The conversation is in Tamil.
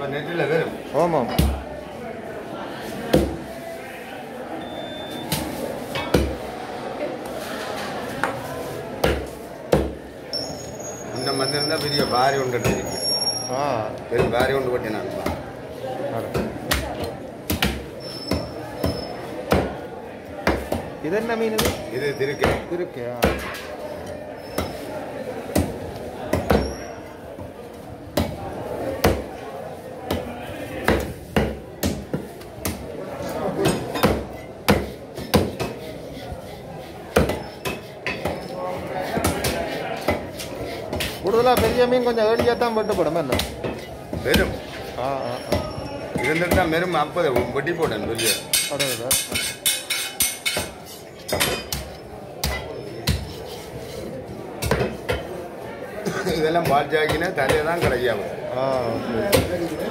அப்போ நெட்டில் வரும் ஆமாம் இந்த வந்திருந்தா பெரிய பாரி ஒன்று இருக்கு ஆ பெரிய பாரி ஒன்று கொட்டி நான் அட. இது என்ன மீன் இது இது திருக்கு இருக்கு ஆ. கூடுதலா பெரிய மீன் கொஞ்சம் ஏழியாக தான் வெட்டுப்படும் என்ன வெறும் ஆ ஆ ஆ இருந்துட்டு தான் வெறும் அப்போ வெட்டி போட்டேன் பெரிய அடடா. இதெல்லாம் பால் ஜாக்கினா தலையை தான் கிடைக்காம ஆ சரி